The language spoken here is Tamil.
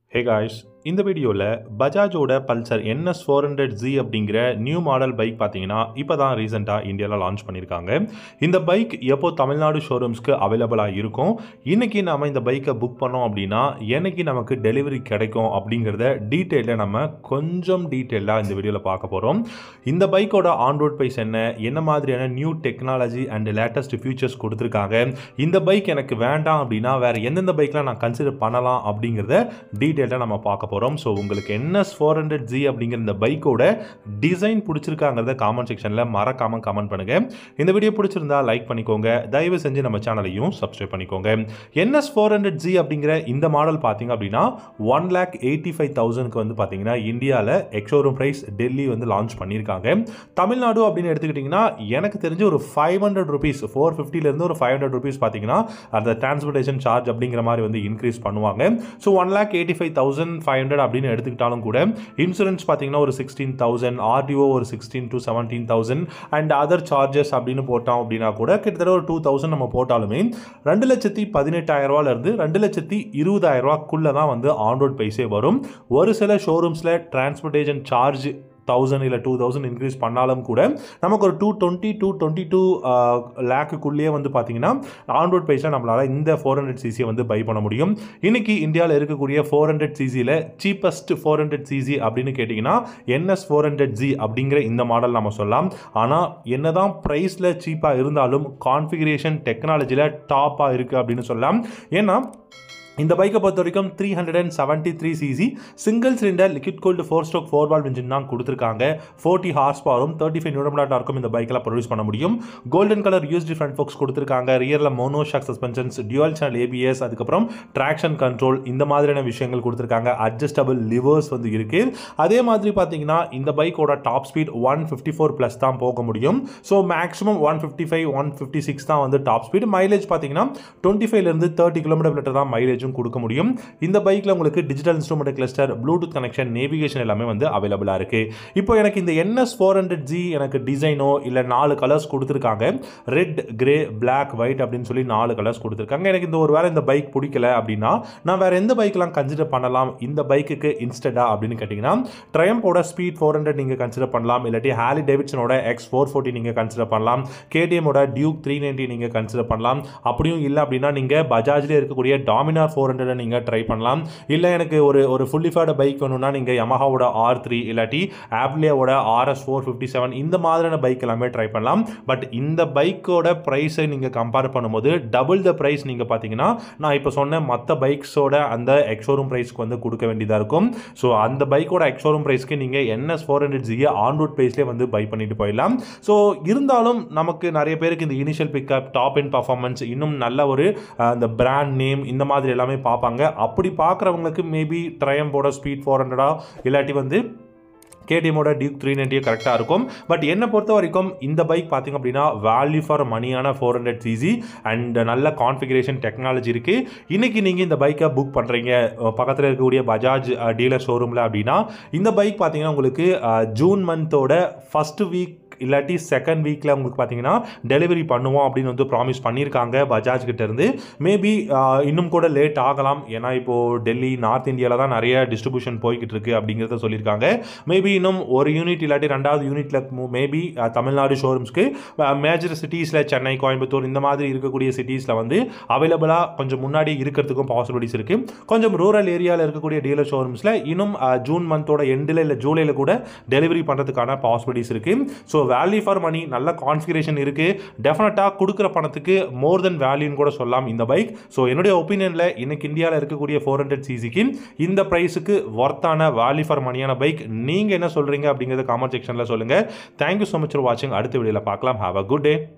ஹே காய்ஸ் இந்த வீடியோவில் பஜாஜோட Pulsar NS four hundred G அப்படிங்கிற நியூ மாடல் பைக் பார்த்தீங்கன்னா இப்போ தான் ரீசெண்டாக இந்தியாவில் லான்ச் பண்ணியிருக்காங்க இந்த பைக் எப்போ தமிழ்நாடு ஷோரூம்ஸ்க்கு அவைலபிளாக இருக்கும் இன்றைக்கி நம்ம இந்த பைக்கை புக் பண்ணோம் அப்படின்னா என்னைக்கு நமக்கு டெலிவரி கிடைக்கும் அப்படிங்கிறத டீட்டெயிலில் நம்ம கொஞ்சம் டீட்டெயிலாக இந்த வீடியோவில் பார்க்க போகிறோம் இந்த பைக்கோட ஆன் ரோட் ப்ரைஸ் என்ன என்ன மாதிரியான new technology and latest features கொடுத்துருக்காங்க இந்த பைக் எனக்கு வேண்டாம் அப்படின்னா வேறு எந்தெந்த பைக்லாம் நான் கன்சிடர் பண்ணலாம் அப்படிங்கிறத டீட்டெயிலாக நம்ம பார்க்க போகிறோம் ஸோ உங்களுக்கு என்எஸ் ஃபோர் ஹண்ட்ரட் ஜி அப்படிங்கிற இந்த பைக்கோட டிசைன் பிடிச்சிருக்காங்கிறத காமெண்ட் செக்ஷனில் மறக்காமல் கமெண்ட் பண்ணுங்கள் இந்த வீடியோ பிடிச்சிருந்தா லைக் பண்ணிக்கோங்க தயவு செஞ்சு நம்ம சேனலையும் சப்ஸ்கிரைப் பண்ணிக்கோங்க என்எஸ் ஃபோர் ஹண்ட்ரட் ஜி அப்படிங்கிற இந்த மாடல் பார்த்தீங்க அப்படின்னா ஒன் லேக் எயிட்டி ஃபைவ் தௌசண்ட்க்கு வந்து பார்த்தீங்கன்னா இந்தியாவில் எக்ஷோரூம் ப்ரைஸ் டெல்லி வந்து லான்ச் பண்ணியிருக்காங்க தமிழ்நாடு அப்படின்னு எடுத்துக்கிட்டிங்கன்னா எனக்கு தெரிஞ்சு ஒரு ஃபைவ் ஹண்ட்ரட் ருபீஸ் ஃபோர் ஃபிஃப்டிலேருந்து ஒரு ஃபைவ் ஹண்ட்ரட் ருபீஸ் பார்த்தீங்கன்னா அந்த டிரான்ஸ்போர்ட்டேஷன் சார்ஜ் அப்படிங்கிற மாதிரி வந்து இன்க்ரீஸ் பண்ணுவாங்க so one lakh eighty five thousand five hundred அப்படின்னு எடுத்துக்கிட்டாலும் கூட இன்சூரன்ஸ் பார்த்தீங்கன்னா ஒரு சிக்ஸ்டீன் தௌசண்ட் ஆர்டிஓ ஒரு sixteen to seventeen thousand and other charges அப்படின்னு போட்டோம் அப்படின்னா கூட கிட்டத்தட்ட ஒரு டூ தௌசண்ட் நம்ம போட்டாலுமே ரெண்டு லட்சத்தி பதினெட்டாயிரம் ரூபாயிலிருந்து ரெண்டு லட்சத்தி இருபதாயிரம் ரூபாக்குள்ளே தான் வந்து ஆன் ரோட் பைஸே வரும் ஒரு சில ஷோரூம்ஸில் டிரான்ஸ்போர்ட்டேஷன் சார்ஜ் தௌசண்ட் இல்லை டூ தௌசண்ட் இன்க்ரீஸ் பண்ணாலும் கூட நமக்கு ஒரு two twenty two twenty two லேக்குள்ளேயே வந்து பார்த்தீங்கன்னா ஆன் ரோட் ப்ரைஸில் நம்மளால் இந்த ஃபோர் ஹண்ட்ரட் சிசியை வந்து பை பண்ண முடியும் இன்னைக்கு இந்தியாவில் இருக்கக்கூடிய ஃபோர் ஹண்ட்ரட் சிசியில் சீப்பஸ்ட் ஃபோர் ஹண்ட்ரட் சிசி அப்படின்னு கேட்டிங்கன்னா என்எஸ் ஃபோர் ஹண்ட்ரட் ஜி அப்படிங்கிற இந்த மாடல் நம்ம சொல்லலாம் ஆனால் என்னதான் ப்ரைஸில் சீப்பாக இருந்தாலும் கான்ஃபிகரேஷன் டெக்னாலஜியில் டாப்பாக இருக்குது அப்படின்னு சொல்லலாம் ஏன்னா இந்த பைக்கை பொறுத்த வரைக்கும் three hundred and seventy three CC single cylinder liquid cooled four stroke four valve engine தான் கொடுத்துருக்காங்க ஃபோர்ட்டி ஹார்ஸ் பவரும் தேர்ட்டி ஃபைவ் நியூட்ரம் டார்க்கும் இந்த பைக்கில் ப்ரொடியூஸ் பண்ண முடியும் golden colour USD front forks கொடுத்துருக்காங்க ரியரில் monoshock suspensions dual channel ABS அதுக்கப்புறம் ட்ராக்ஷன் கண்ட்ரோல் இந்த மாதிரியான விஷயங்கள் கொடுத்துருக்காங்க அட்ஜஸ்டபிள் லிவர்ஸ் வந்து இருக்குது அதே மாதிரி பார்த்தீங்கன்னா இந்த பைக்கோட top speed one fifty four plus தான் போக முடியும் so maximum one fifty five one fifty six தான் வந்து டாப் ஸ்பீட் மைலேஜ் பார்த்தீங்கன்னா டுவெண்ட்டி ஃபைவ்லேருந்து தேர்ட்டி கிலோமீட்டர் லிட்டர் தான் மைலேஜும் கொடுக்க முடியும் இந்த பைக்கில் உங்களுக்கு digital instrument cluster bluetooth connection navigation எல்லாமே வந்து அவைலபிளாக இருக்குது இப்போ எனக்கு இந்த என்எஸ் ஃபோர் ஹண்ட்ரட் ஜி எனக்கு டிசைனோ இல்லை நாலு கலர்ஸ் கொடுத்துருக்காங்க ரெட் கிரே பிளாக் ஒயிட் அப்படின்னு சொல்லி நாலு கலர்ஸ் கொடுத்துருக்காங்க எனக்கு இந்த ஒரு வேளை இந்த பைக் பிடிக்கல அப்படின்னா நான் வேறு எந்த பைக்கெலாம் கன்சிடர் பண்ணலாம் இந்த பைக்குக்கு இன்ஸ்டடா அப்படின்னு கேட்டிங்கன்னா ட்ரையம்போட ஸ்பீட் ஃபோர் ஹண்ட்ரட் நீங்கள் கன்சிடர் பண்ணலாம் இல்லாட்டி ஹாலி டேவிட்சனோட எக்ஸ் ஃபோர் ஃபோர்ட்டி நீங்கள் கன்சிடர் பண்ணலாம் கேடிஎம்மோட டியூக் த்ரீ நைன்ட்டி நீங்கள் கன்சிடர் பண்ணலாம் அப்படியும் இல்லை அப்படின்னா நீங்கள் பஜாஜ்லேயே இருக்கக்கூடிய டாமினார் ஃபோர் ஹண்ட்ரட் நீங்கள் ட்ரை பண்ணலாம் இல்லை எனக்கு ஒரு ஒரு ஃபுல்லிஃபைடு பைக் வேணும்னா நீங்கள் யமஹாவோட ஆர் த்ரீ இல்லாட்டி ஆப்லியாவோட ஆர்எஸ் ஃபோர் ஃபிஃப்டி செவன் இந்த மாதிரியான பைக் எல்லாமே ட்ரை பண்ணலாம் பட் இந்த பைக்கோட ப்ரைஸை நீங்கள் கம்பேர் பண்ணும்போது டபுள் த ப்ரைஸ் நீங்கள் பார்த்தீங்கன்னா நான் இப்போ சொன்ன மற்ற பைக்ஸோட அந்த எக்ஷோரூம் ப்ரைஸ்க்கு வந்து கொடுக்க வேண்டியதாக இருக்கும் ஸோ அந்த பைக்கோட எக்ஷோரூம் ப்ரைஸ்க்கு நீங்கள் என்எஸ் ஃபோர் ஹண்ட்ரட் ஜியை ஆன் ரோட் ப்ரைஸ்லேயே வந்து பை பண்ணிட்டு போயிடலாம் ஸோ இருந்தாலும் நமக்கு நிறைய பேருக்கு இந்த initial pickup top end performance இன்னும் நல்ல ஒரு அந்த பிராண்ட் நேம் இந்த மாதிரி எல்லாமே பார்ப்பாங்க அப்படி பார்க்குறவங்களுக்கு மேபி ட்ரையம்போட ஸ்பீட் ஃபோர் ஹண்ட்ரடா இல்லாட்டி வந்து கேடிஎம்மோட டியூக் த்ரீ நைன்ட்டியும் கரெக்டாக இருக்கும் பட் என்னை பொறுத்த வரைக்கும் இந்த பைக் பார்த்திங்க அப்படின்னா வேல்யூ ஃபார் மணியான ஃபோர் ஹண்ட்ரட் சிசி அண்ட் நல்ல கான்ஃபிகரேஷன் டெக்னாலஜி இருக்குது இன்றைக்கி நீங்கள் இந்த பைக்கை புக் பண்ணுறீங்க பக்கத்தில் இருக்கக்கூடிய பஜாஜ் டீலர் ஷோரூமில் அப்படின்னா இந்த பைக் பார்த்தீங்கன்னா உங்களுக்கு ஜூன் மந்தோட ஃபஸ்ட்டு வீக் இல்லாட்டி செகண்ட் வீக்கில் உங்களுக்கு பார்த்தீங்கன்னா டெலிவரி பண்ணுவோம் அப்படின்னு வந்து ப்ராமிஸ் பண்ணியிருக்காங்க பஜாஜ் கிட்டேருந்து மேபி இன்னும் கூட லேட் ஆகலாம் ஏன்னா இப்போது டெல்லி நார்த் இந்தியாவில் தான் நிறைய டிஸ்ட்ரிபியூஷன் போய்கிட்டு இருக்கு அப்படிங்கிறத சொல்லியிருக்காங்க மேபி இன்னும் ஒரு யூனிட் இல்லாட்டி ரெண்டாவது யூனிட்டில் மேபி தமிழ்நாடு ஷோரூம்ஸ்க்கு மேஜர் சிட்டிஸில் சென்னை கோயம்புத்தூர் இந்த மாதிரி இருக்கக்கூடிய சிட்டிஸில் வந்து அவைலபிளாக கொஞ்சம் முன்னாடி இருக்கிறதுக்கும் பாசிபிலிட்டிஸ் இருக்குது கொஞ்சம் ரூரல் ஏரியாவில் இருக்கக்கூடிய டீலர் ஷோரூம்ஸில் இன்னும் ஜூன் மந்தோட எண்டில் இல்லை ஜூலையில் கூட டெலிவரி பண்ணுறதுக்கான பாசிபிலிட்டிஸ் இருக்குது ஸோ வேல்யூ ஃபார் மணி நல்ல கான்ஃபிகரேஷன் இருக்குது டெஃபினட்டாக கொடுக்குற பணத்துக்கு மோர் தென் வேல்யூன்னு கூட சொல்லலாம் இந்த பைக் ஸோ என்னுடைய ஒப்பீனியனில் இன்னைக்கு இந்தியாவில் இருக்கக்கூடிய ஃபோர் ஹண்ட்ரட் சிசிக்கு இந்த ப்ரைஸுக்கு ஒர்த்தான வேல்யூ ஃபார் மணியான பைக் நீங்கள் என்ன சொல்கிறீங்க அப்படிங்கிறத காமெண்ட் செக்ஷனில் சொல்லுங்கள் தேங்க்யூ ஸோ மச் ஃபார் வாட்சிங் அடுத்த வீடியோவில் பார்க்கலாம் ஹாவ் அ குட் டே